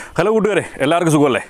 hello കൂട്ടുകാരെ എല്ലാവർക്കും സുഖമല്ലേ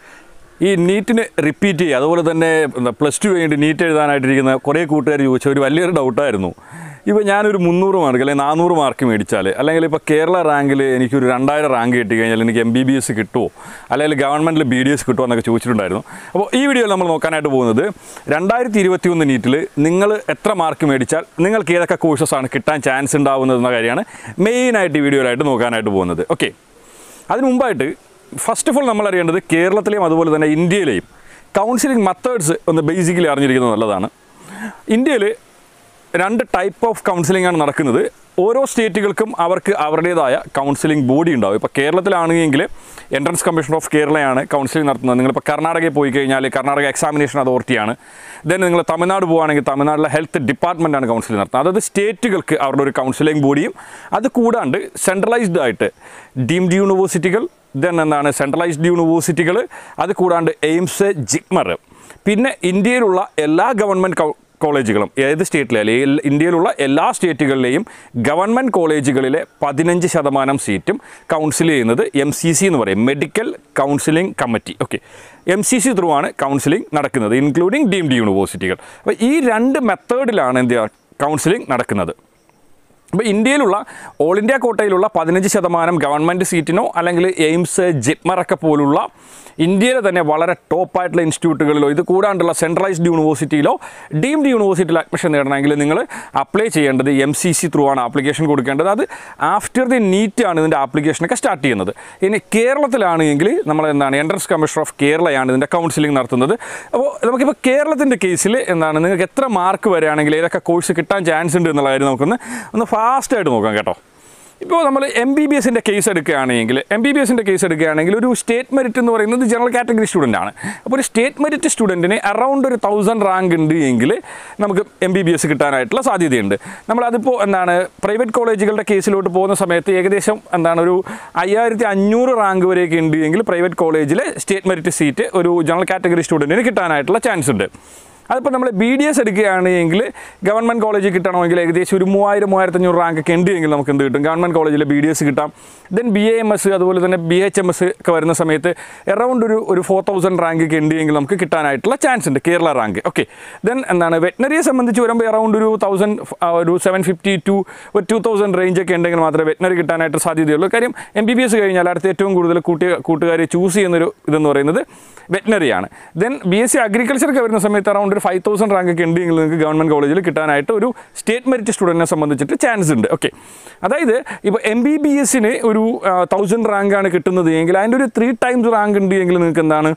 ഈ നീറ്റിന് റിപ്പീറ്റ് ചെയ്യുക അതുപോലെ തന്നെ പ്ലസ് ടു കഴിഞ്ഞിട്ട് നീറ്റ് എഴുതാനായിട്ടിരിക്കുന്ന കുറേ കൂട്ടുകാർ ചോദിച്ച ഒരു വലിയൊരു ഡൗട്ടായിരുന്നു ഇപ്പോൾ ഞാനൊരു മുന്നൂറ് മാർക്ക് അല്ലെങ്കിൽ നാനൂറ് മാർക്ക് മേടിച്ചാൽ അല്ലെങ്കിൽ ഇപ്പോൾ കേരള റാങ്കിൽ എനിക്കൊരു രണ്ടായിരം റാങ്ക് കിട്ടി കഴിഞ്ഞാൽ എനിക്ക് എം ബി ബി എസ് കിട്ടുമോ അല്ലെങ്കിൽ ഗവൺമെൻറ്റിൽ ബി ഡി എസ് കിട്ടുമോ എന്നൊക്കെ ചോദിച്ചിട്ടുണ്ടായിരുന്നു അപ്പോൾ ഈ വീഡിയോയിൽ നമ്മൾ നോക്കാനായിട്ട് പോകുന്നത് രണ്ടായിരത്തി ഇരുപത്തി ഒന്ന് നീറ്റിൽ നിങ്ങൾ എത്ര മാർക്ക് മേടിച്ചാൽ നിങ്ങൾക്ക് ഏതൊക്കെ കോഴ്സസ് ആണ് കിട്ടാൻ ചാൻസ് ഉണ്ടാവുന്നത് എന്ന കാര്യമാണ് മെയിനായിട്ട് ഈ വീഡിയോയിലായിട്ട് നോക്കാനായിട്ട് പോകുന്നത് ഓക്കെ അതിന് മുമ്പായിട്ട് ഫസ്റ്റ് ഓഫ് ഓൾ നമ്മൾ അറിയേണ്ടത് കേരളത്തിലെയും അതുപോലെ തന്നെ ഇന്ത്യയിലെയും കൗൺസിലിംഗ് മെത്തേഡ്സ് ഒന്ന് ബേസിക്കലി അറിഞ്ഞിരിക്കുന്നത് നല്ലതാണ് ഇന്ത്യയിൽ രണ്ട് ടൈപ്പ് ഓഫ് കൗൺസിലിംഗ് ആണ് നടക്കുന്നത് ഓരോ സ്റ്റേറ്റുകൾക്കും അവർക്ക് അവരുടേതായ കൗൺസിലിംഗ് ബോഡി ഉണ്ടാവും ഇപ്പോൾ കേരളത്തിലാണെങ്കിൽ എൻട്രൻസ് കമ്മീഷൻ ഓഫ് കേരളയാണ് കൗൺസിലിംഗ് നടത്തുന്നത് നിങ്ങളിപ്പോൾ കർണാടകയിൽ പോയി കഴിഞ്ഞാൽ കർണാടക എക്സാമിനേഷൻ അതോറിറ്റിയാണ് ദെൻ നിങ്ങൾ തമിഴ്നാട് പോവുകയാണെങ്കിൽ തമിഴ്നാട്ടിലെ ഹെൽത്ത് ഡിപ്പാർട്ട്മെൻറ്റാണ് കൗൺസിലിംഗ് നടത്തുന്നത് അതായത് സ്റ്റേറ്റുകൾക്ക് അവരുടെ ഒരു കൗൺസിലിംഗ് ബോഡിയും അത് കൂടാണ്ട് സെൻട്രലൈസ്ഡ് ആയിട്ട് ഡീംഡ് യൂണിവേഴ്സിറ്റികൾ ദെൻ എന്താണ് സെൻട്രലൈസ്ഡ് യൂണിവേഴ്സിറ്റികൾ അത് കൂടാണ്ട് എയിംസ് ജിഗ്മർ പിന്നെ ഇന്ത്യയിലുള്ള എല്ലാ ഗവൺമെൻറ് കോളേജുകളും ഏത് സ്റ്റേറ്റിലെ അല്ലെങ്കിൽ ഇന്ത്യയിലുള്ള എല്ലാ സ്റ്റേറ്റുകളിലെയും ഗവൺമെൻറ് കോളേജുകളിലെ പതിനഞ്ച് ശതമാനം സീറ്റും കൗൺസിൽ ചെയ്യുന്നത് എം സി സി എന്ന് പറയും medical counselling committee okay M C C through ആണ് കൗൺസിലിംഗ് നടക്കുന്നത് ഇൻക്ലൂഡിങ് ഡീംഡ് യൂണിവേഴ്സിറ്റികൾ അപ്പോൾ ഈ രണ്ട് മെത്തേഡിലാണ് എന്ത് ചെയ്യുക കൗൺസിലിംഗ് നടക്കുന്നത് അപ്പോൾ ഇന്ത്യയിലുള്ള ഓൾ ഇന്ത്യ കോട്ടയിലുള്ള പതിനഞ്ച് ശതമാനം ഗവൺമെൻറ് സീറ്റിനോ അല്ലെങ്കിൽ എയിംസ് ജിപ്മറൊക്കെ പോലുള്ള ഇന്ത്യയിലെ തന്നെ വളരെ ടോപ്പായിട്ടുള്ള ഇൻസ്റ്റിറ്റ്യൂട്ടുകളിലോ ഇത് കൂടാണ്ടുള്ള സെൻട്രലൈസ്ഡ് യൂണിവേഴ്സിറ്റിയിലോ ഡീംഡ് യൂണിവേഴ്സിറ്റിയിൽ അഡ്മിഷൻ നേടണമെങ്കിൽ നിങ്ങൾ അപ്ലൈ ചെയ്യേണ്ടത് എം സി സി ത്രൂ ആണ് ആപ്ലിക്കേഷൻ കൊടുക്കേണ്ടത് അത് ആഫ്റ്റർ ദി നീറ്റ് ആണ് ഇതിൻ്റെ ആപ്ലിക്കേഷനൊക്കെ സ്റ്റാർട്ട് ചെയ്യുന്നത് ഇനി കേരളത്തിലാണെങ്കിൽ നമ്മൾ എന്താണ് എൻട്രൻസ് കമ്മീഷണർ ഓഫ് കേരളയാണ് ഇതിൻ്റെ കൗൺസിലിംഗ് നടത്തുന്നത് അപ്പോൾ നമുക്കിപ്പോൾ കേരളത്തിൻ്റെ കേസിൽ എന്താണ് നിങ്ങൾക്ക് എത്ര മാർക്ക് വരികയാണെങ്കിൽ ഏതൊക്കെ കോഴ്സ് കിട്ടാൻ ചാൻസ് ഉണ്ട് എന്നുള്ള കാര്യം നമുക്കൊന്ന് ഒന്ന് ഫാസ്റ്റായിട്ട് നോക്കാം കേട്ടോ ഇപ്പോൾ നമ്മൾ എം ബി ബി എസിൻ്റെ കേസ് എടുക്കുകയാണെങ്കിൽ എം ബി ബി എസിൻ്റെ കേസ് എടുക്കുകയാണെങ്കിൽ ഒരു സ്റ്റേറ്റ് മെറിറ്റ് എന്ന് പറയുന്നത് ജനറൽ കാറ്റഗറി സ്റ്റുഡൻ്റ് ആണ് അപ്പോൾ ഒരു സ്റ്റേറ്റ് മെറിറ്റ് സ്റ്റുഡൻറ്റിന് അറൗണ്ട് ഒരു തൗസൻഡ് റാങ്ക് ഉണ്ട് എങ്കിൽ നമുക്ക് എം ബി ബി എസ് കിട്ടാനായിട്ടുള്ള സാധ്യതയുണ്ട് നമ്മളതിപ്പോൾ എന്താണ് പ്രൈവറ്റ് കോളേജുകളുടെ കേസിലോട്ട് പോകുന്ന സമയത്ത് ഏകദേശം എന്താണ് ഒരു അയ്യായിരത്തി അഞ്ഞൂറ് റാങ്ക് വരെയൊക്കെ ഉണ്ട് എങ്കിൽ പ്രൈവറ്റ് കോളേജിലെ സ്റ്റേറ്റ് മെറിറ്റ് സീറ്റ് ഒരു ജനറൽ കാറ്റഗറി സ്റ്റുഡൻറ്റിന് കിട്ടാനായിട്ടുള്ള ചാൻസ് ഉണ്ട് അതിപ്പോൾ നമ്മൾ ബി ഡി എസ് എടുക്കുകയാണെങ്കിൽ ഗവൺമെൻറ് കോളേജിൽ കിട്ടണമെങ്കിൽ ഏകദേശം ഒരു മൂവായിരം മൂവായിരത്തഞ്ഞൂറ് റാങ്ക് ഒക്കെ ഉണ്ട് എങ്കിൽ നമുക്ക് എന്ത് കിട്ടും ഗവൺമെൻറ് കോളേജിൽ ബി ഡി എസ് കിട്ടാം then B A M S അതുപോലെ തന്നെ ബി എച്ച് എം എസ് ഒക്കെ വരുന്ന സമയത്ത് എറൗണ്ട് ഒരു ഒരു ഫോർ തൗസൻഡ് റാങ്ക് ഒക്കെ ഉണ്ട് എങ്കിൽ നമുക്ക് കിട്ടാനായിട്ടുള്ള ചാൻസ് ഉണ്ട് കേരള റാങ്ക് ഓക്കെ ദെൻ എന്താണ് വെറ്റിനറിയെ സംബന്ധിച്ച് വരുമ്പോൾ എറൗണ്ട് ഒരു തൗസൻഡ് ഒരു സെവൻ ഫിഫ്റ്റി ടു ഒരു ടു തൗസൻഡ് റേഞ്ച് ഒക്കെ ഉണ്ടെങ്കിൽ മാത്രമേ വെറ്റിനറി കിട്ടാനായിട്ട് സാധ്യതയുള്ളൂ കാര്യം എം ബി ബി എസ് കഴിഞ്ഞാൽ അടുത്ത് ഏറ്റവും കൂടുതൽ കൂട്ടി കൂട്ടുകാർ ചൂസ് ചെയ്യുന്നൊരു ഇതെന്ന് പറയുന്നത് വെറ്റിനറിയാണ് ദെൻ ബി എസ് സി അഗ്രികൾച്ചറൊക്കെ വരുന്ന സമയത്ത് അറൗണ്ട് ഒരു ഫൈവ് തൗസൻഡ് റാങ്ക് ഒക്കെ ഉണ്ടെങ്കിൽ നിങ്ങൾക്ക് ഗവൺമെൻറ് കോളേജിൽ കിട്ടാനായിട്ട് ഒരു സ്റ്റേറ്റ് മെറിറ്റ് സ്റ്റുഡൻറ്റിനെ സംബന്ധിച്ചിട്ട് ചാൻസ് ഉണ്ട് ഓക്കെ അതായത് ഇപ്പോൾ എം ബി ബി എസിന് ഒരു തൗസൻഡ് റാങ്കാണ് കിട്ടുന്നത് എങ്കിൽ അതിൻ്റെ ഒരു ത്രീ ടൈംസ് റാങ്ക് ഉണ്ട് എങ്കിൽ നിങ്ങൾക്ക് എന്താണ്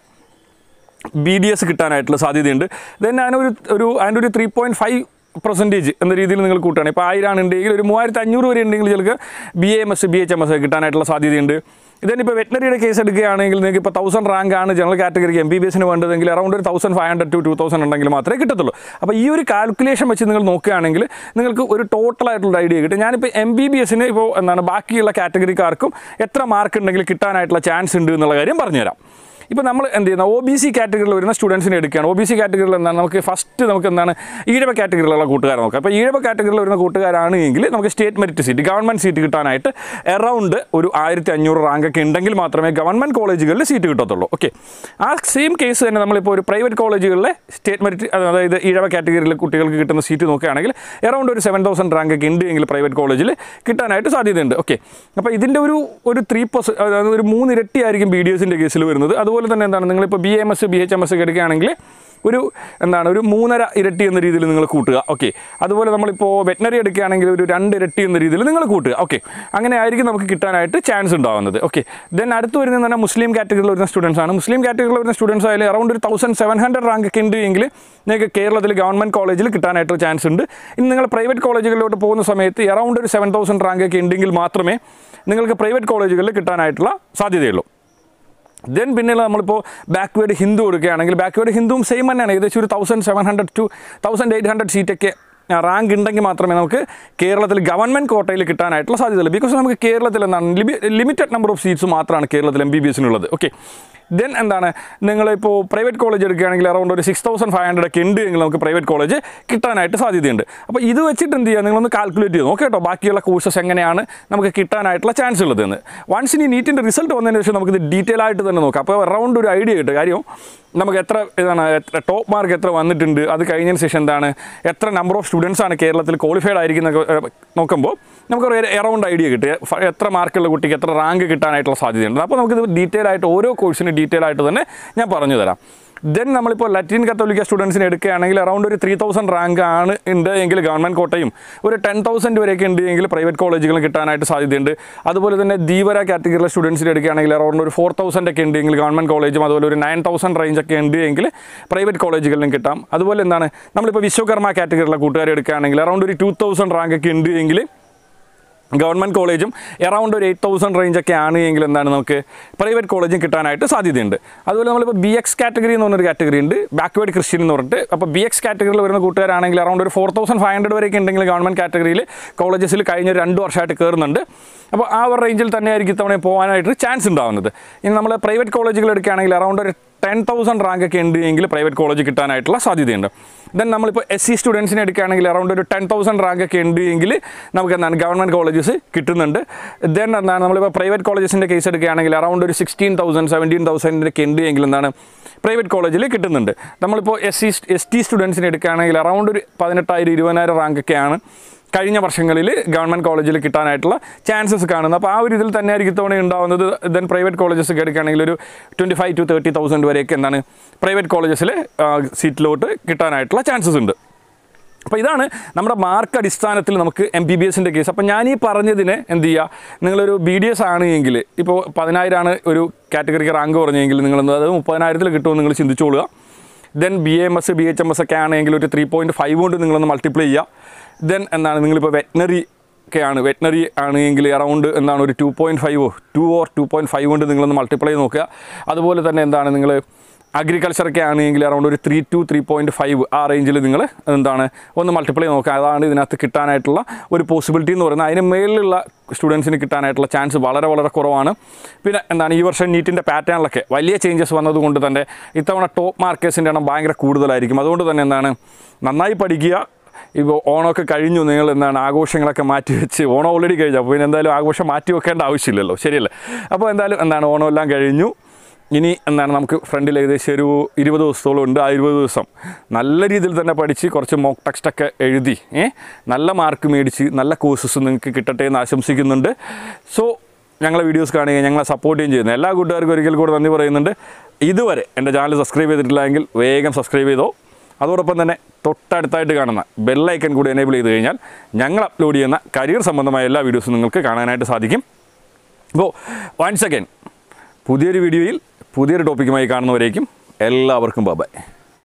ബി ഡി എസ് കിട്ടാനായിട്ടുള്ള സാധ്യതയുണ്ട് ദെൻ അതിനൊരു ഒരു അതിൻ്റെ ഒരു ത്രീ പോയിൻറ്റ് ഫൈവ് പെർസെൻറ്റേജ് എന്ന രീതിയിൽ നിങ്ങൾ കൂട്ടുകയാണ് ഇപ്പോൾ ആയിരം ഉണ്ടെങ്കിൽ ഒരു മൂവായിരത്തി അഞ്ഞൂറ് വരെ ഉണ്ടെങ്കിൽ ചിലർക്ക് B A M S B H M S കിട്ടാനായിട്ടുള്ള സാധ്യതയുണ്ട് ഇതിനിപ്പോൾ വെറ്റിനറിയുടെ കേസ് എടുക്കുകയാണെങ്കിൽ നിങ്ങൾക്ക് ഇപ്പോൾ തൗസൻഡ് റാങ്ക് ആണ് ജനറൽ കാറ്റഗറിക്ക് എം ബി ബി എസിന് വേണ്ടതെങ്കിൽ അറൗണ്ട് ഒരു thousand five hundred to two thousand ഉണ്ടെങ്കിൽ മാത്രമേ കിട്ടത്തുള്ളൂ അപ്പോൾ ഈ ഒരു കാൽക്കുലേഷൻ വെച്ച് നിങ്ങൾ നോക്കുകയാണെങ്കിൽ നിങ്ങൾക്ക് ഒരു ടോട്ടലായിട്ടുള്ള ഐഡിയ കിട്ടും ഞാനിപ്പോൾ എം ബി ബി എസിന് ഇപ്പോൾ എന്താണ് ബാക്കിയുള്ള കാറ്റഗറിക്കാർക്കും എത്ര മാർക്ക് ഉണ്ടെങ്കിൽ കിട്ടാനായിട്ടുള്ള ചാൻസ് ഉണ്ട് എന്നുള്ള കാര്യം പറഞ്ഞുതരാം ഇപ്പോൾ നമ്മൾ എന്ത് ചെയ്യുന്ന ഒ ബി സി കാറ്റഗറിയിൽ വരുന്ന സ്റ്റുഡൻസിനെ എടുക്കുകയാണ് ഒ ബി സി കാറ്റഗറിയിൽ എന്താണ് നമുക്ക് ഫസ്റ്റ് നമുക്ക് എന്താണ് ഈഴവ കാറ്റഗറിയിലുള്ള കൂട്ടുകാരെ നോക്കാം അപ്പോൾ ഈഴവ കാറ്റഗറിയിൽ വരുന്ന കൂട്ടുകാരാണ് എങ്കിൽ നമുക്ക് state merit seat government seat കിട്ടാനായിട്ട് എറൗണ്ട് ഒരു ആയിരത്തി അഞ്ഞൂറ് റാങ്ക് ഒക്കെ ഉണ്ടെങ്കിൽ മാത്രമേ ഗവൺമെൻറ് കോളേജുകളിൽ സീറ്റ് കിട്ടത്തുള്ളൂ ഓക്കെ ആ സെയിം കേസ് തന്നെ നമ്മളിപ്പോൾ ഒരു പ്രൈവറ്റ് കോളേജുകളിലെ സ്റ്റേറ്റ് മെറിറ്റ് അതായത് ഈഴവ കാറ്റഗറിയിലെ കുട്ടികൾക്ക് കിട്ടുന്ന സീറ്റ് നോക്കുകയാണെങ്കിൽ എറൗണ്ട് ഒരു സെവൻ തൗസൻഡ് റാങ്ക് ഒക്കെ ഉണ്ട് എങ്കിൽ പ്രൈവറ്റ് കോളേജിൽ കിട്ടാനായിട്ട് സാധ്യതയുണ്ട് ഓക്കെ അപ്പോൾ ഇതിൻ്റെ ഒരു ഒരു ത്രീ പെർസെൻറ്റ് അതായത് ഒരു മൂന്നിരട്ടി ആയിരിക്കും ബി ഡി എസിൻ്റെ കേസിൽ വരുന്നത് അതുപോലെ തന്നെ എന്താണ് നിങ്ങളിപ്പോൾ B M S B H M S ഒക്കെ എടുക്കുകയാണെങ്കിൽ ഒരു എന്താണ് ഒരു മൂന്നര ഇരട്ടി എന്ന രീതിയിൽ നിങ്ങൾ കൂട്ടുക ഓക്കെ അതുപോലെ നമ്മളിപ്പോൾ വെറ്റിനറി എടുക്കുകയാണെങ്കിൽ ഒരു രണ്ട് ഇരട്ടി എന്ന രീതിയിൽ നിങ്ങൾ കൂട്ടുക ഓക്കെ അങ്ങനെ ആയിരിക്കും നമുക്ക് കിട്ടാനായിട്ട് ചാൻസ് ഉണ്ടാകുന്നത് ഓക്കെ ദെൻ അടുത്ത് വരുന്നത് തന്നെ മുസ്ലിം കാറ്റഗറിയിൽ വരുന്ന സ്റ്റുഡൻസ് ആണ് മുസ്ലിം കാറ്റഗറിയിൽ വരുന്ന സ്റ്റുഡൻസ് ആയാലും അറൗണ്ട് ഒരു തൗസൻഡ് സെവൻ ഹൺഡ്രഡ് റാങ്ക് ഒക്കെ ഉണ്ട് എങ്കിൽ നിങ്ങൾക്ക് കേരളത്തിൽ ഗവൺമെൻറ് കോളേജിൽ കിട്ടാനായിട്ടുള്ള ചാൻസ് ഉണ്ട് ഇനി നിങ്ങൾ പ്രൈവറ്റ് കോളേജുകളിലോട്ട് പോകുന്ന സമയത്ത് അറൗണ്ട് ഒരു സെവൻ തൗസൻഡ് റാങ്ക് ഒക്കെ ഉണ്ടെങ്കിൽ മാത്രമേ നിങ്ങൾക്ക് പ്രൈവറ്റ് കോളേജുകളിൽ കിട്ടാനായിട്ടുള്ള സാധ്യതയുള്ളൂ ദെൻ പിന്നെയുള്ള നമ്മളിപ്പോൾ ബാക്ക്വേഡ് ഹിന്ദു എടുക്കുകയാണെങ്കിൽ ബാക്ക്വേഡ് ഹിന്ദുവും സെയിം തന്നെയാണ് ഏകദേശം ഒരു thousand seven hundred two thousand eight hundred സീറ്റൊക്കെ റാങ്ക് ഉണ്ടെങ്കിൽ മാത്രമേ നമുക്ക് കേരളത്തിൽ ഗവൺമെൻറ് കോട്ടയിൽ കിട്ടാനായിട്ടുള്ള സാധ്യതയുള്ളൂ ബിക്കോസ് നമുക്ക് കേരളത്തിൽ എന്താണ് ലിമിറ്റഡ് നമ്പർ ഓഫ് സീറ്റ്സ് മാത്രമാണ് കേരളത്തിൽ എം ബി ബി എസിനുള്ളത് ഓക്കെ ദെൻ എന്താണ് നിങ്ങളിപ്പോൾ പ്രൈവറ്റ് കോളേജ് എടുക്കുകയാണെങ്കിൽ അറൗണ്ട് ഒരു സിക്സ് തൗസൻഡ് ഫൈവ് ഹൺഡ്രഡ് ഒക്കെ ഉണ്ട് എങ്കിൽ നമുക്ക് പ്രൈവറ്റ് കോളേജ് കിട്ടാനായിട്ട് സാധ്യതയുണ്ട് അപ്പോൾ ഇത് വെച്ചിട്ട് എന്ത് ചെയ്യുക നിങ്ങളൊന്ന് കാൽക്കുലേറ്റ് ചെയ്ത് നോക്കാം കേട്ടോ ബാക്കിയുള്ള കോഴ്സസ് എങ്ങനെയാണ് നമുക്ക് കിട്ടാനായിട്ടുള്ള ചാൻസ് ഉള്ളതെന്ന് വൺസ് ഇനി നീറ്റിൻ്റെ റിസൾട്ട് വന്നതിന് ശേഷം നമുക്കിത് ഡീറ്റെയിൽ ആയിട്ട് തന്നെ നോക്കാം അപ്പോൾ അറൗണ്ട് ഒരു ഐഡിയ കിട്ടും കാര്യം നമുക്ക് എത്ര ഇതാണ് എത്ര ടോപ്പ് മാർക്ക് എത്ര വന്നിട്ടുണ്ട് അത് കഴിഞ്ഞതിന് ശേഷം എന്താണ് എത്ര നമ്പർ ഓഫ് സ്റ്റുഡൻസ് ആണ് കേരളത്തിൽ ക്വാളിഫൈഡ് ആയിരിക്കുന്ന നോക്കുമ്പോൾ നമുക്കൊരു എറൗണ്ട് ഐഡിയ കിട്ടും ഫ- എത്ര മാർക്കുള്ള കുട്ടിക്ക് എത്ര റാങ്ക് കിട്ടാനായിട്ടുള്ള സാധ്യതയുണ്ട് അപ്പോൾ നമുക്കിത് ഡീറ്റെയിൽ ആയിട്ട് ഓരോ കോഴ്സിന് ഡീറ്റെയിൽ ആയിട്ട് തന്നെ ഞാൻ പറഞ്ഞു തരാം ദെൻ നമ്മളിപ്പോൾ ലറ്റിൻ കത്തോലിക്ക സ്റ്റുഡൻസിന് എടുക്കുകയാണെങ്കിൽ അറൗണ്ട് ഒരു ത്രീ തൗസൻഡ് റാങ്ക് ആണ് ഉണ്ട് എങ്കിൽ ഗവൺമെൻറ് കോട്ടയും ഒരു ടെൻ തൗസൻഡ് വരെയൊക്കെ ഉണ്ട് എങ്കിൽ പ്രൈവറ്റ് കോളേജുകൾ കിട്ടാനായിട്ട് സാധ്യതയുണ്ട് അതുപോലെ തന്നെ ധീവര കാറ്റഗറിയിലെ സ്റ്റുഡൻസിന് എടുക്കുകയാണെങ്കിൽ അറൗണ്ട് ഒരു ഫോർ തൗസൻഡ് ഒക്കെ ഉണ്ട് എങ്കിൽ ഗവൺമെൻറ് കോളേജും അതുപോലെ ഒരു നയൻ തൗസൻഡ് റേഞ്ച് ഒക്കെ ഉണ്ട് എങ്കിൽ പ്രൈവറ്റ് കോളേജുകളിലും കിട്ടാം അതുപോലെ എന്താണ് നമ്മളിപ്പോൾ വിശ്വകർമ്മ കാറ്റഗറിയിലെ കൂട്ടുകാർ എടുക്കുകയാണെങ്കിൽ അറൗണ്ട് ഒരു ടു തൗസൻഡ് റാങ്ക് ഒക്കെ ഉണ്ട് എങ്കിൽ ഗവൺമെൻറ് കോളേജും എറൗണ്ട് ഒരു എയ്റ്റ് തൗസൻഡ് റേഞ്ച് ഒക്കെ ആണ് എങ്കിൽ എന്താണ് നമുക്ക് പ്രൈവറ്റ് കോളേജും കിട്ടാനായിട്ട് സാധ്യതയുണ്ട് അതുപോലെ നമ്മളിപ്പോൾ ബി എക്സ് കാറ്റഗറി എന്ന് പറഞ്ഞൊരു കാറ്റഗറി ഉണ്ട് ബാക്ക്വേർഡ് ക്രിസ്ത്യൻ എന്ന് പറഞ്ഞിട്ട് അപ്പോൾ ബി എക്സ് കാറ്റഗറിയിൽ വരുന്ന കൂട്ടുകാരാണെങ്കിൽ അറൗണ്ട് ഒരു ഫോർ തൗസൻഡ് ഫൈവ് ഹൺഡ്രഡ് വരെയൊക്കെ ഉണ്ടെങ്കിൽ ഗവൺമെൻറ് കാറ്റഗറിയിൽ കോളേജസിൽ കഴിഞ്ഞ ഒരു രണ്ട് വർഷമായിട്ട് കയറുന്നുണ്ട് അപ്പോൾ ആ ഒരു റേഞ്ചിൽ തന്നെ ആയിരിക്കും ഇത്തവണ പോകാനായിട്ട് ചാൻസ് ഉണ്ടാകുന്നത് ഇനി നമ്മൾ പ്രൈവറ്റ് കോളേജുകൾ എടുക്കുകയാണെങ്കിൽ അറൗണ്ട് ഒരു ടെൻ തൗസൻഡ് റാങ്ക് ഒക്കെ ഉണ്ട് എങ്കിൽ പ്രൈവറ്റ് കോളേജ് കിട്ടാനായിട്ടുള്ള സാധ്യതയുണ്ട് ദെൻ നമ്മളിപ്പോൾ എസ് സി സ്റ്റുഡൻസിനെ എടുക്കുകയാണെങ്കിൽ അറൗണ്ട് ഒരു ടെൻ തൗസൻഡ് റാങ്ക് ഒക്കെ ഉണ്ട് എങ്കിൽ നമുക്ക് എന്താണ് ഗവൺമെൻറ് കോളേജസ് കിട്ടുന്നുണ്ട് ദെൻ എന്താണ് നമ്മളിപ്പോൾ പ്രൈവറ്റ് കോളേജസിൻ്റെ കേസ് എടുക്കുകയാണെങ്കിൽ അറൗണ്ട് ഒരു സിക്സ്റ്റീൻ തൗസൻഡ് സെവൻറ്റീൻ തൗസൻഡിൻ്റെ ഉണ്ട് എങ്കിൽ എന്താണ് പ്രൈവറ്റ് കോളേജിൽ കിട്ടുന്നുണ്ട് നമ്മളിപ്പോൾ എസ് സി എസ് ടി സ്റ്റുഡൻസിനെ എടുക്കുകയാണെങ്കിൽ അറൗണ്ട് ഒരു പതിനെട്ടായിരം ഇരുപതിനായിരം റാങ്ക് ഒക്കെയാണ് കഴിഞ്ഞ വർഷങ്ങളിൽ ഗവൺമെൻറ് കോളേജിൽ കിട്ടാനായിട്ടുള്ള ചാൻസസ് കാണുന്നത് അപ്പോൾ ആ ഒരു ഇതിൽ തന്നെ ആയിരിക്കും ഇത്തവണ ഉണ്ടാവുന്നത് ദെൻ പ്രൈവറ്റ് കോളേജസ് ഒക്കെ എടുക്കുകയാണെങ്കിൽ ഒരു twenty five to thirty thousand വരെയൊക്കെ എന്താണ് പ്രൈവറ്റ് കോളേജസിൽ സീറ്റിലോട്ട് കിട്ടാനായിട്ടുള്ള ചാൻസസ് ഉണ്ട് അപ്പോൾ ഇതാണ് നമ്മുടെ മാർക്ക് അടിസ്ഥാനത്തിൽ നമുക്ക് എം ബി ബി എസിൻ്റെ കേസ് അപ്പോൾ ഞാൻ ഈ പറഞ്ഞതിന് എന്ത് ചെയ്യുക നിങ്ങളൊരു ബി ഡി എസ് ആണ് എങ്കിൽ ഇപ്പോൾ പതിനായിരമാണ് ഒരു കാറ്റഗറിക്ക് റാങ്ക് പറഞ്ഞെങ്കിൽ നിങ്ങൾ അത് മുപ്പതിനായിരത്തിൽ കിട്ടുമെന്ന് നിങ്ങൾ ചിന്തിച്ചോളുക then B M S B H M S ഒക്കെ ആണെങ്കിൽ ഒരു ത്രീ പോയിൻറ്റ് ഫൈവ് കൊണ്ട് നിങ്ങളൊന്ന് മൾട്ടിപ്ലൈ ചെയ്യുക ദെൻ എന്താണ് നിങ്ങളിപ്പോൾ വെറ്റിനറി ഒക്കെയാണ് വെറ്റിനറി ആണ് എങ്കിൽ അറൗണ്ട് എന്താണ് ഒരു ടു പോയിൻറ്റ് ഫൈവോ two or two point five കൊണ്ട് നിങ്ങളൊന്ന് മൾട്ടിപ്ലൈ നോക്കുക അതുപോലെ തന്നെ എന്താണ് നിങ്ങൾ അഗ്രികൾച്ചറൊക്കെ ആണെങ്കിൽ അറൗണ്ട് ഒരു three to three point five ആ റേഞ്ചിൽ നിങ്ങൾ എന്താണ് ഒന്ന് മൾട്ടിപ്ലൈ നോക്കുക അതാണ് ഇതിനകത്ത് കിട്ടാനായിട്ടുള്ള ഒരു പോസിബിലിറ്റി എന്ന് പറയുന്നത് അതിന് മേളിലുള്ള സ്റ്റുഡൻസിന് കിട്ടാനായിട്ടുള്ള ചാൻസ് വളരെ വളരെ കുറവാണ് പിന്നെ എന്താണ് ഈ വർഷം നീറ്റിൻ്റെ പാറ്റേണിലൊക്കെ വലിയ ചേഞ്ചസ് വന്നതുകൊണ്ട് തന്നെ ഇത്തവണ ടോപ്പ് മാർക്കേഴ്സിൻ്റെ എണ്ണം ഭയങ്കര കൂടുതലായിരിക്കും അതുകൊണ്ട് തന്നെ എന്താണ് നന്നായി പഠിക്കുക ഇപ്പോൾ ഓണമൊക്കെ കഴിഞ്ഞു നിങ്ങൾ എന്താണ് ആഘോഷങ്ങളൊക്കെ മാറ്റി വെച്ച് ഓണം ഓൾറെഡി കഴിഞ്ഞു അപ്പോൾ പിന്നെ എന്തായാലും ആഘോഷം മാറ്റി വെക്കേണ്ട ആവശ്യമില്ലല്ലോ ശരിയല്ലേ അപ്പോൾ എന്തായാലും എന്താണ് ഓണം എല്ലാം കഴിഞ്ഞു ഇനി എന്താണ് നമുക്ക് ഫ്രണ്ടിൽ ഏകദേശം ഒരു ഇരുപത് ദിവസത്തോളം ഉണ്ട് ആ ഇരുപത് ദിവസം നല്ല രീതിയിൽ തന്നെ പഠിച്ച് കുറച്ച് മോക്ക് ടെക്സ്റ്റൊക്കെ എഴുതി ഏ നല്ല മാർക്ക് മേടിച്ച് നല്ല കോഴ്സസ് നിങ്ങൾക്ക് കിട്ടട്ടെ എന്ന് ആശംസിക്കുന്നുണ്ട് സോ ഞങ്ങളെ വീഡിയോസ് കാണുകയും ഞങ്ങളെ സപ്പോർട്ടുകയും ചെയ്യുന്നു എല്ലാ കൂട്ടുകാർക്കും ഒരിക്കൽ കൂടെ നന്ദി പറയുന്നുണ്ട് ഇതുവരെ എൻ്റെ ചാനൽ സബ്സ്ക്രൈബ് ചെയ്തിട്ടില്ല എങ്കിൽ വേഗം സബ്സ്ക്രൈബ് ചെയ്തോ അതോടൊപ്പം തന്നെ തൊട്ടടുത്തായിട്ട് കാണുന്ന ബെല്ലൈക്കൺ കൂടി എനേബിൾ ചെയ്ത് കഴിഞ്ഞാൽ ഞങ്ങൾ അപ്ലോഡ് ചെയ്യുന്ന കരിയർ സംബന്ധമായ എല്ലാ വീഡിയോസും നിങ്ങൾക്ക് കാണാനായിട്ട് സാധിക്കും അപ്പോൾ വൺസ് അഗൈൻ പുതിയൊരു വീഡിയോയിൽ പുതിയൊരു ടോപ്പിക്കുമായി കാണുന്നവരേക്കും എല്ലാവർക്കും ബൈ